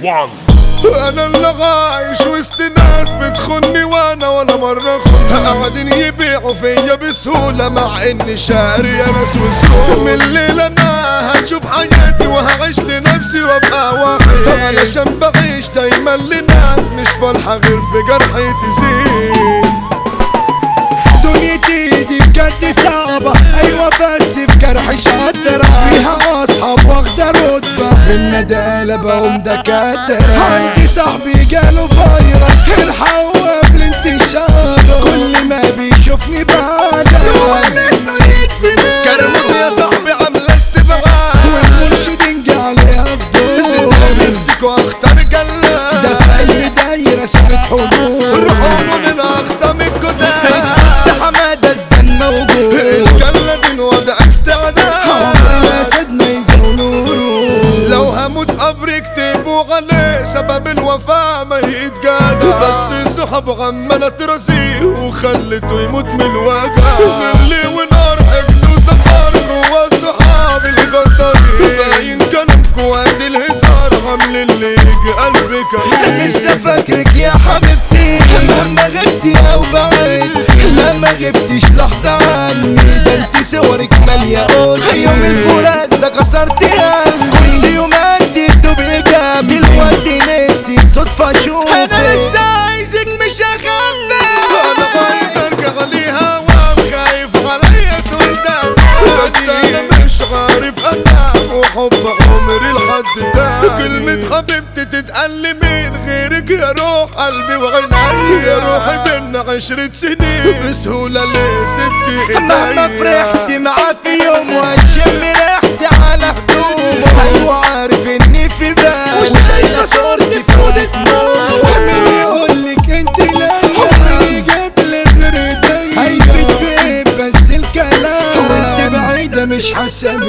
1 انا اللي عايش وسط ناس بتخني وانا ولا مرة خن قاعدين يبيعوا فيا بسهولة مع اني شاري يا ناس وسهولة من الليلة انا هشوف حياتي وهعيش لنفسي وابقى واحد علشان بعيش دايما لناس مش فالحة غير في جرحي تزيد دنيتي دي بجد صعبة أيوة بس في جرحي شاطرة فيها أصحاب واخدة رتبة في الندالة بقوم دكاترة عندي صاحبي جاله فيروس الحقوا قبل انتشاره كل ما بيشوفني بعده منه يدفن كرمز يا صاحبي عاملة استبعاد والمرشدين جعلي ست أفضل امسك واختار ده جلاد في أي دايرة سابت حضور روحوا له للاقسام الجداد ده حمادة زدان موجود الجلد وضع استعداد عمرنا سدنا يزولوه لو هموت قبر اكتبوا عليه سبب الوفاة ما يتجادى بس صحاب عمالة ترازيه وخلته يموت من الوجع غلي ونار حقد وسفر جوا الصحاب الغدارين باين كلامكوا وقت الهزار عامل اللي يجي ألف كلام لسه فاكرك يا حبيبتي لما غبتي او بعيد لما غبتيش لحظة عني ده انت صورك مالية قول يوم الفراق ده كسرت قلبي كل يوم اديته بإيجابي دلوقتي نفسي صدفة اشوفك انا لسه عايزك مش هخبي انا عايز ارجع ليها وخايف عليا تولدان بس انا مش عارف انام وحب عمري لحد ده كلمة حبيبتي تتقال لي مين غيرك يا روح قلبي وعيني يا روحي بينا عشرة سنين بسهولة ليه سبتي مهما ايدي فرحت معاه في يوم واشم ريحتي على هدومه ايوه عارف اني في بالي وشايله صورتي في اوضه نومه مين يقولك انت لا عمري جاب لك غير ايديا هيفيد بايه بس الكلام وانت بعيده مش حاسه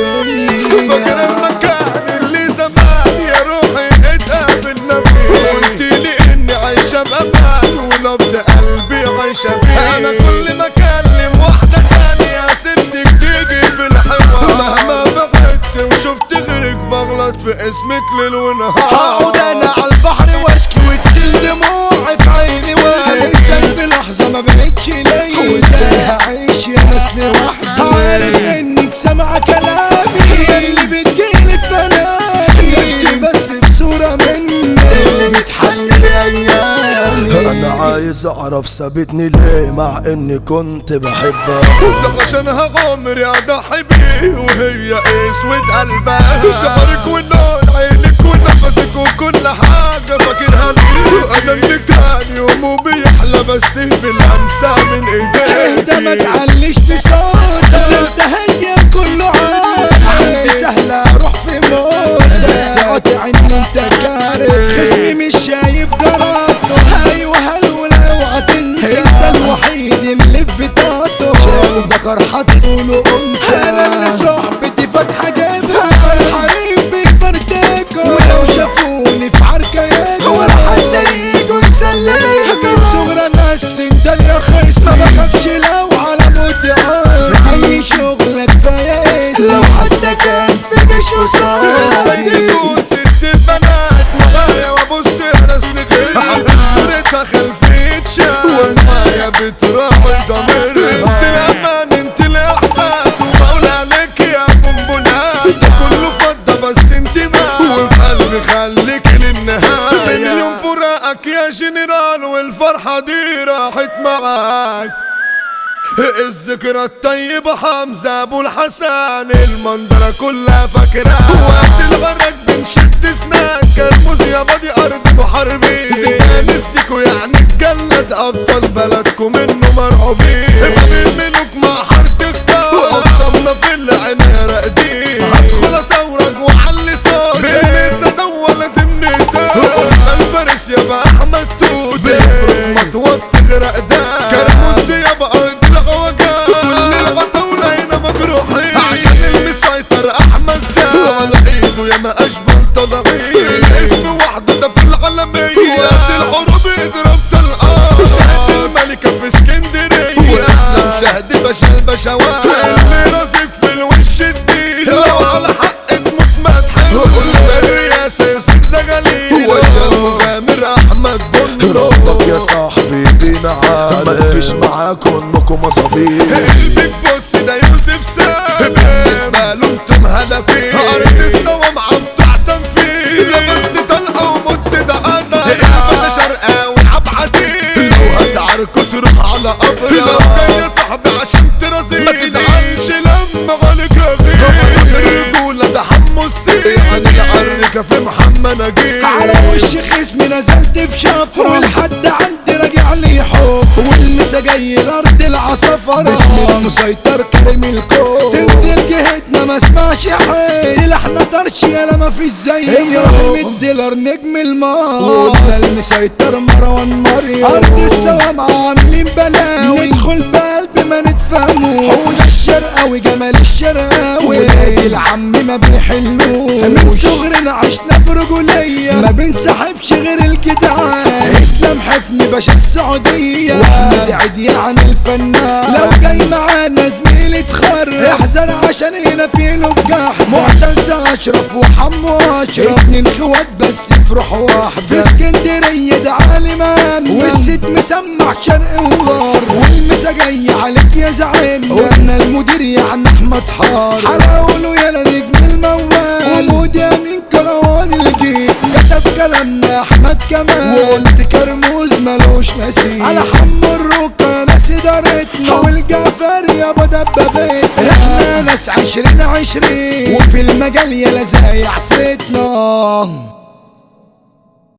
فاكر بيا المكان اللي زمان يا روحي اتقابلنا فيه قلت لي اني عايشة بامان ونبض قلبي عايشة بيه انا كل ما اكلم واحدة تانية سيرتك تيجي في الحوار مهما بعدت وشفت غيرك بغلط في اسمك ليل ونهار هقعد انا على البحر واشكي وتسيل دموعي في عيني وانساك في لحظه ما بقتش ليا وازاي هعيش يا ناس لوحدي عارف انك سامعه كلامي هي اللي بتجيلي في منامي نفسي بس بصوره مني اللي بتحلل ايامي انا عايز اعرف سابتني ليه مع اني كنت بحبها ده عشانها عمري اضحي بيه وهي اسود قلبها شعرك ولون عينك ونفسك وكل حاجة فاكرها ليه انا اللي كان يومه بيحلى بس بالامسى من ده ما ايديك تعليش في صوتك ده انت هي كله عادي عندي سهلة اروح في موت بس قاطع ان انت كاره خصمي مش شايف جراته ايوه هلو لو هتنسى انت الوحيد اللي في بطاقته شايف ذكر حطوا له انثى انا اللي صحبتي فاتحة جابها الحريم بيفرتكوا ولو شافوني في عركة ياجوا ولا حد يجوا يسلموا من صغر انا السن يا خيس ما بخافش لو على موتي عاد اي شغل كفايه اسم لو حتى كان في مش ازاي قصادي تكون ست بنات معايا وابص رسمي غير حبيت صورتها خلفية شاب ومعايا بتراعي ضميري انت الامان انت الاحساس وبقول عليك يا بونبونات ده كله فضة بس انت ما وفي قلبي خليك للنهاية من يوم فراقك يا جنرال والفرحة دي راحت معاك الذكرى الطيبة حمزة ابو الحسن المنظرة كلها فاكرة وقت الغرق بنشد سنان كرموز يا بادي ارض محاربين زيان السيكو يعني اتجلد ابطال بلدكم منه مرعوبين امام الملوك مع حارة الكار وقصمنا في العناية راقدين هدخل اصورك وعلي صوتي بالميسة دوا لازم نهتم الفارس يابا احمد توت بيفرق مطوط تغرق ده كرموز دي يابا ارض العوجات كل العتاولة هنا مجروحين عشان المسيطر احمد ده على ايده ياما اشبه طلعين الاسم واحدة ده في العالمية وقت الحروب يضرب طلقات شهد الملكة في اسكندرية واسلم شهد باشا البشوات اللي راسك في الوش الدين مش معاكم انكم مصابيح البيج بوس ده يوسف سام بالنسبة له انتم هدفين ارض الصوام عم تنفيذ لبست طلقة ومت ده قدر يا باشا شرقاوي عب عسير لو هتعاركوا تروح على قبر لو جاي يا صاحبي عشان ترازيني ما تزعلش لما غالك غير رجولة ده حمو السير يعني العركة في محمد نجيب على وش خصمي نزلت بشفرة والحد عندي راجع لي حب والمسا جاي الارض العصفرة باسم المسيطر كريم الكون تنزل جهتنا ما اسمعش حس سلاحنا طرش يالا ما فيش زيه رحم الديلر نجم الماس وقلنا المسيطر مروان مريم ارض السوام عاملين بلاوي ندخل بقلب ما نتفهموش حوش الشرقاوي جمال الشرقاوي ولاد العم ما بيحلوش من صغرنا عشنا برجولية ما بنسحبش غير الجدعان اسلام حفني باشا السعودية واحمد عيد يعني الفنان لو جاي معانا زميل اتخرج احذر عشان هنا في نجاح معتز اشرف وحمو اشرف اتنين اخوات بس في روح واحدة في اسكندرية ده عالم والست مسمع شرق وغار والمسا جاي عليك يا زعيم وانا المدير يعني احمد حار حلاوله يا نجم الموال ومود يمين كروان الجيل كتب كلامنا احمد كمال وقلت كرموز ملوش مثيل على حمو الركا ناس ادارتنا والجعفر يا ابو دبابتنا احنا ناس عشرين عشرين وفي المجال يا زي حسيتنا